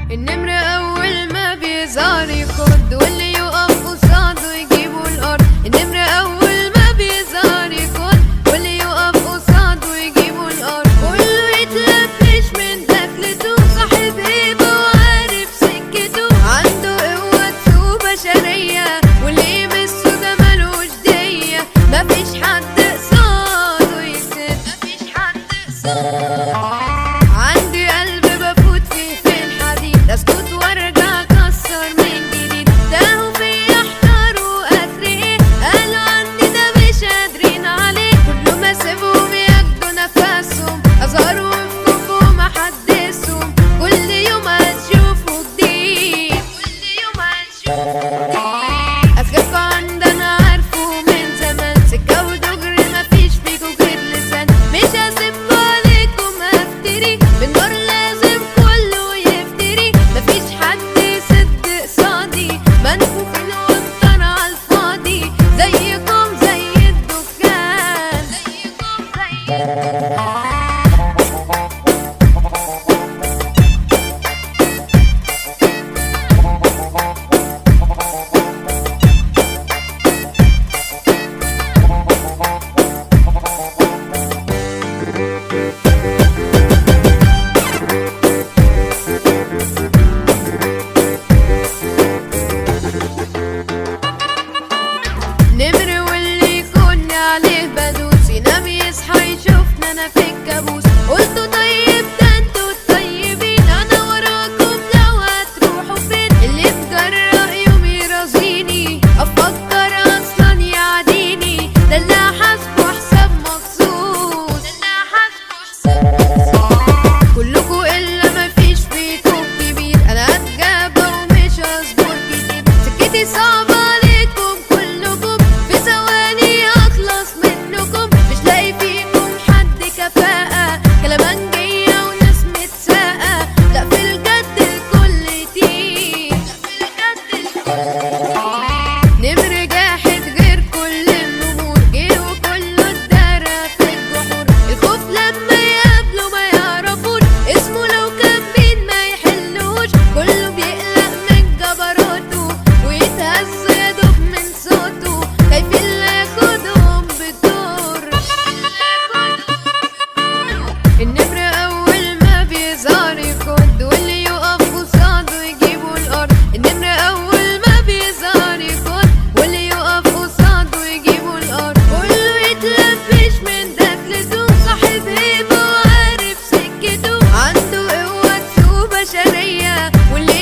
النمر أول ما بيظهر يخد واللي يقف قصاده يجيبه الأرض النمر أول ما بيظهر يخد واللي يقف قصاده يجيبه الأرض كله يتلفش من دخلته صاحب هيبة وعارف سكته عنده قوة سوق بشرية واللي يمسه ده ملوش دية مفيش حد قصاده يسد مفيش حد قصاده عندي قلب بفوت فيه في الحديد اسكت وارجع اكسر من جديد تاهوا فيا احتاروا اثري ايه قالوا عني ده مش قادرين عليه كل ما اسيبهم ياخدوا نفسهم اظهروا ويفكوا احدثهم كل يوم هتشوفوا جديد كل يوم هتشوفوا جديد اخف عندنا عارفه من زمان سكه ودغري مفيش فيكوا غير لسان مش هسيبكوا عليكم افتري بالنار لازم كله يفتري مفيش حد يسد قصادي منفوخين وانطر على الفاضي زيكم زي الدخان زيكم زي الدخان نمر واللي يكون عليه بدوس ينام يصحى يشوفنا انا في الكابوس قلتوا طيب ده انتوا الطيبين انا وراكم لو هتروحوا فين اللي مجرأ يوم يرازيني افكر اصلا يعديني ده اللي حاسبه حساب مخصوص ده اللي حاسبه حساب كلكوا الا مفيش فيكم كبير انا اتجابى ومش هصبر كتير سكتي صعبة عليكم كلكم في ثواني اخلص منكم مش لاقي فيكم حد كفاءة كلامنجية وناس متساقة لا في الجد الكل تقيل لا في الجد الكل نمر جاحد غير كل النمور جه وكله اتدرى في الجحور الخوف لما يقابله ما يعرفوش اسمه لو كان مين ما يحلوش كله بيقلق من جبروته ويتهز يا دوب من صوته خايفين لا ياخدهم بالدور النمر اول ما بيظهر يخد واللي يقف قصاده يجيبه الارض النمر اول ما بيظهر يخد واللي يقف قصاده يجيبه الارض كله يتلفش من دخلته صاحب هيبه وعارف سكته عنده قوة سوق بشرية واللي